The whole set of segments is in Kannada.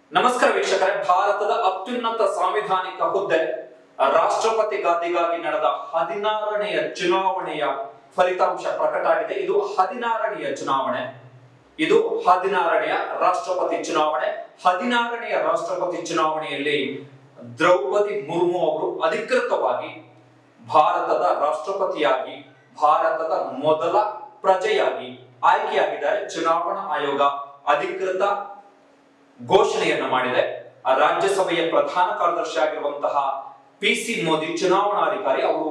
ನಮಸ್ಕಾರ ವೀಕ್ಷಕರೇ ಭಾರತದ ಅತ್ಯುನ್ನತ ಸಾಂವಿಧಾನಿಕ ಹುದ್ದೆ ರಾಷ್ಟ್ರಪತಿ ಗಾದಿಗಾಗಿ ನಡೆದ ಹದಿನಾರನೆಯ ಚುನಾವಣೆಯ ಫಲಿತಾಂಶ ಪ್ರಕಟ ಆಗಿದೆ ಇದು ಹದಿನಾರನೆಯ ಚುನಾವಣೆ ಇದು ಹದಿನಾರನೆಯ ರಾಷ್ಟ್ರಪತಿ ಚುನಾವಣೆ ಹದಿನಾರನೆಯ ರಾಷ್ಟ್ರಪತಿ ಚುನಾವಣೆಯಲ್ಲಿ ದ್ರೌಪದಿ ಮುರ್ಮು ಅವರು ಅಧಿಕೃತವಾಗಿ ಭಾರತದ ರಾಷ್ಟ್ರಪತಿಯಾಗಿ ಭಾರತದ ಮೊದಲ ಪ್ರಜೆಯಾಗಿ ಆಯ್ಕೆಯಾಗಿದ್ದಾರೆ ಚುನಾವಣಾ ಆಯೋಗ ಅಧಿಕೃತ ಘೋಷಣೆಯನ್ನ ಮಾಡಿದೆ ಆ ರಾಜ್ಯಸಭೆಯ ಪ್ರಧಾನ ಕಾರ್ಯದರ್ಶಿ ಆಗಿರುವಂತಹ ಪಿ ಸಿ ಮೋದಿ ಚುನಾವಣಾಧಿಕಾರಿ ಅವರು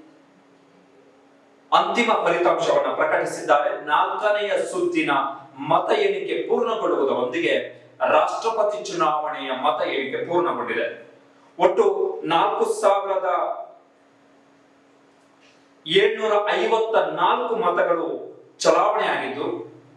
ಅಂತಿಮ ಫಲಿತಾಂಶವನ್ನ ಪ್ರಕಟಿಸಿದ್ದಾರೆ ನಾಲ್ಕನೆಯ ಸುತ್ತಿನ ಮತ ಎಣಿಕೆ ಪೂರ್ಣಗೊಳ್ಳುವುದರೊಂದಿಗೆ ರಾಷ್ಟ್ರಪತಿ ಚುನಾವಣೆಯ ಮತ ಎಣಿಕೆ ಪೂರ್ಣಗೊಂಡಿದೆ ಒಟ್ಟು ನಾಲ್ಕು ಸಾವಿರದ ಏಳ್ನೂರ ಐವತ್ತ ನಾಲ್ಕು ಮತಗಳು ಚಲಾವಣೆ ಆಗಿದ್ದು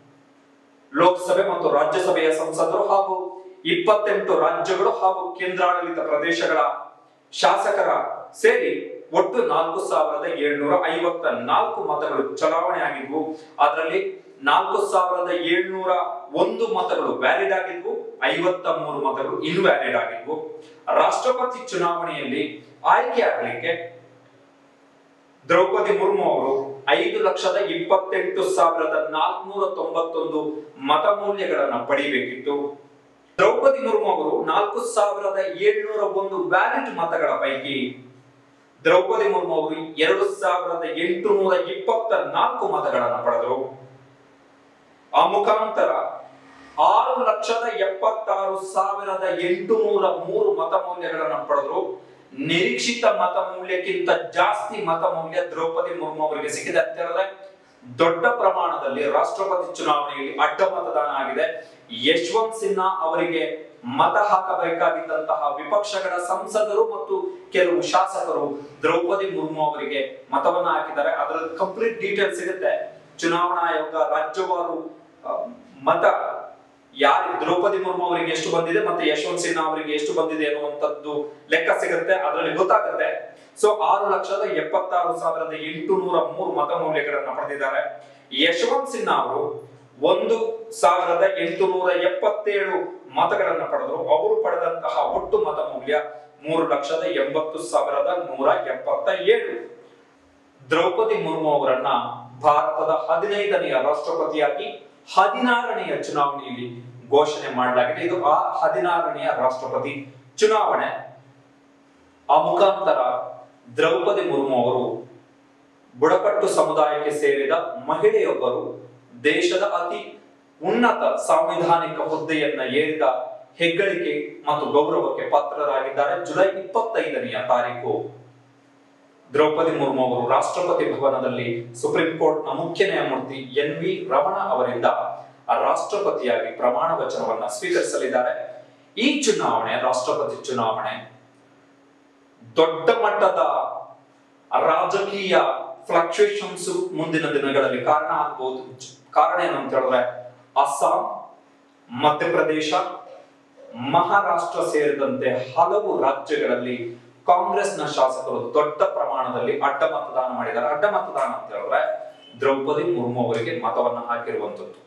ಲೋಕಸಭೆ ಮತ್ತು ರಾಜ್ಯಸಭೆಯ ಸಂಸದರು ಹಾಗೂ ಇಪ್ಪತ್ತೆಂಟು ರಾಜ್ಯಗಳು ಹಾಗೂ ಕೇಂದ್ರಾಡಳಿತ ಪ್ರದೇಶಗಳ ಶಾಸಕರ ಸೇರಿ ಒಟ್ಟು ನಾಲ್ಕು ಸಾವಿರದ ಏಳ್ನೂರ ಐವತ್ತ ನಾಲ್ಕು ಮತಗಳು ಚಲಾವಣೆ ಆಗಿದ್ವು ಅದರಲ್ಲಿ ನಾಲ್ಕು ಸಾವಿರದ ಏಳ್ನೂರ ಒಂದು ಮತಗಳು ವ್ಯಾಲಿಡ್ ಆಗಿದ್ವು ಐವತ್ತ ಮೂರು ಮತಗಳು ಇನ್ವ್ಯಾಲಿಡ್ ಆಗಿದ್ವು ರಾಷ್ಟ್ರಪತಿ ಚುನಾವಣೆಯಲ್ಲಿ ಆಯ್ಕೆ ಆಗಲಿಕ್ಕೆ ದ್ರೌಪದಿ ಮುರ್ಮು ಅವರು ಐದು ಲಕ್ಷದ ಇಪ್ಪತ್ತೆಂಟು ಸಾವಿರದ ನಾಲ್ಕುನೂರ ತೊಂಬತ್ತೊಂದು ಮತಮೌಲ್ಯಗಳನ್ನ ಪಡಿಬೇಕಿತ್ತು ದ್ರೌಪದಿ ಮುರ್ಮು ಅವರು ನಾಲ್ಕು ಸಾವಿರದ ಏಳ್ನೂರ ಒಂದು ವ್ಯಾಲಿಡ್ ಮತಗಳ ಪೈಕಿ ದ್ರೌಪದಿ ಮುರ್ಮು ಅವರು ಎರಡು ಸಾವಿರದ ಎಂಟುನೂರ ಇಪ್ಪತ್ತ ನಾಲ್ಕು ಮತಗಳನ್ನ ಪಡೆದರು ಆ ಮುಖಾಂತರ ಆರು ಲಕ್ಷದ ಎಪ್ಪತ್ತಾರು ಸಾವಿರದ ಎಂಟುನೂರ ಮೂರು ಮತಮೌಲ್ಯಗಳನ್ನ ಪಡೆದರು ನಿರೀಕ್ಷಿತ ಮತಮೌಲ್ಯಕ್ಕಿಂತ ಜಾಸ್ತಿ ಮತಮೌಲ್ಯ ದ್ರೌಪದಿ ಮುರ್ಮು ಅವರಿಗೆ ಸಿಕ್ಕಿದೆ ಅಂತ ಹೇಳಿದ್ರೆ ದೊಡ್ಡ ಪ್ರಮಾಣದಲ್ಲಿ ರಾಷ್ಟ್ರಪತಿ ಚುನಾವಣೆಯಲ್ಲಿ ಅಡ್ಡ ಮತದಾನ ಆಗಿದೆ ಯಶವಂತ್ ಸಿನ್ಹಾ ಅವರಿಗೆ ಮತ ಹಾಕಬೇಕಾಗಿದ್ದಂತಹ ವಿಪಕ್ಷಗಳ ಸಂಸದರು ಮತ್ತು ಕೆಲವು ಶಾಸಕರು ದ್ರೌಪದಿ ಮುರ್ಮು ಅವರಿಗೆ ಮತವನ್ನ ಹಾಕಿದ್ದಾರೆ ಅದರ ಕಂಪ್ಲೀಟ್ ಡೀಟೇಲ್ ಸಿಗುತ್ತೆ ಚುನಾವಣಾ ಆಯೋಗ ರಾಜ್ಯವಾರು ಆ, ಮತ ಯಾರು ದ್ರೌಪದಿ ಮುರ್ಮು ಅವರಿಗೆ ಎಷ್ಟು ಬಂದಿದೆ ಮತ್ತೆ ಯಶವಂತ್ ಸಿನ್ಹಾ ಅವರಿಗೆ ಎಷ್ಟು ಬಂದಿದೆ ಅನ್ನುವಂಥದ್ದು ಲೆಕ್ಕ ಸಿಗುತ್ತೆ ಅದರಲ್ಲಿ ಗೊತ್ತಾಗುತ್ತೆ ಸೊ ಆರು ಲಕ್ಷದ ಎಪ್ಪತ್ತಾರು ಸಾವಿರದ ಎಂಟುನೂರ ಮೂರು ಮತ ಮೌಲ್ಯಗಳನ್ನ ಪಡೆದಿದ್ದಾರೆ ಯಶವಂತ್ ಸಿನ್ಹಾ ಅವರು ಒಂದು ಸಾವಿರದ ಎಂಟುನೂರ ಎಪ್ಪತ್ತೇಳು ಮತಗಳನ್ನ ಪಡೆದರು ಅವರು ಪಡೆದಂತಹ ಒಟ್ಟು ಮತ ಮೌಲ್ಯ ಮೂರು ಲಕ್ಷದ ಎಂಬತ್ತು ಸಾವಿರದ ನೂರ ಎಪ್ಪತ್ತ ಏಳು ದ್ರೌಪದಿ ಮುರ್ಮು ಅವರನ್ನ ಭಾರತದ ಹದಿನೈದನೆಯ ರಾಷ್ಟ್ರಪತಿಯಾಗಿ ಹದಿನಾರನೆಯ ಚುನಾವಣೆಯಲ್ಲಿ ಘೋಷಣೆ ಮಾಡಲಾಗಿದೆ ಇದು ಆ ಹದಿನಾರನೆಯ ರಾಷ್ಟ್ರಪತಿ ಚುನಾವಣೆ ಆ ಮುಖಾಂತರ ದ್ರೌಪದಿ ಮುರ್ಮು ಅವರು ಬುಡಕಟ್ಟು ಸಮುದಾಯಕ್ಕೆ ಸೇರಿದ ಮಹಿಳೆಯೊಬ್ಬರು ದೇಶದ ಅತಿ ಉನ್ನತ ಸಾಂವಿಧಾನಿಕ ಹುದ್ದೆಯನ್ನ ಏರಿದ ಹೆಗ್ಗಳಿಕೆ ಮತ್ತು ಗೌರವಕ್ಕೆ ಪಾತ್ರರಾಗಿದ್ದಾರೆ ಜುಲೈ ಇಪ್ಪತ್ತೈದನೆಯ ತಾರೀಕು ದ್ರೌಪದಿ ಮುರ್ಮು ಅವರು ರಾಷ್ಟ್ರಪತಿ ಭವನದಲ್ಲಿ ಸುಪ್ರೀಂ ಕೋರ್ಟ್ನ ಮುಖ್ಯ ನ್ಯಾಯಮೂರ್ತಿ ಎನ್ ವಿ ರಮಣ ಅವರಿಂದ ಆ ರಾಷ್ಟ್ರಪತಿಯಾಗಿ ಪ್ರಮಾಣ ವಚನವನ್ನ ಸ್ವೀಕರಿಸಲಿದ್ದಾರೆ ಈ ಚುನಾವಣೆ ರಾಷ್ಟ್ರಪತಿ ಚುನಾವಣೆ ದೊಡ್ಡ ಮಟ್ಟದ ರಾಜಕೀಯ ಫ್ಲಕ್ಚುಯೇಷನ್ಸ್ ಮುಂದಿನ ದಿನಗಳಲ್ಲಿ ಕಾರಣ ಆಗ್ಬಹುದು ಕಾರಣ ಏನು ಅಂತ ಹೇಳಿದ್ರೆ ಅಸ್ಸಾಂ ಮಧ್ಯಪ್ರದೇಶ ಮಹಾರಾಷ್ಟ್ರ ಸೇರಿದಂತೆ ಹಲವು ರಾಜ್ಯಗಳಲ್ಲಿ ಕಾಂಗ್ರೆಸ್ನ ಶಾಸಕರು ದೊಡ್ಡ ಪ್ರಮಾಣದಲ್ಲಿ ಅಡ್ಡ ಮತದಾನ ಮಾಡಿದ್ದಾರೆ ಅಡ್ಡ ಮತದಾನ ಅಂತ ಹೇಳಿದ್ರೆ ದ್ರೌಪದಿ ಮುರ್ಮು ಅವರಿಗೆ ಮತವನ್ನ ಹಾಕಿರುವಂತದ್ದು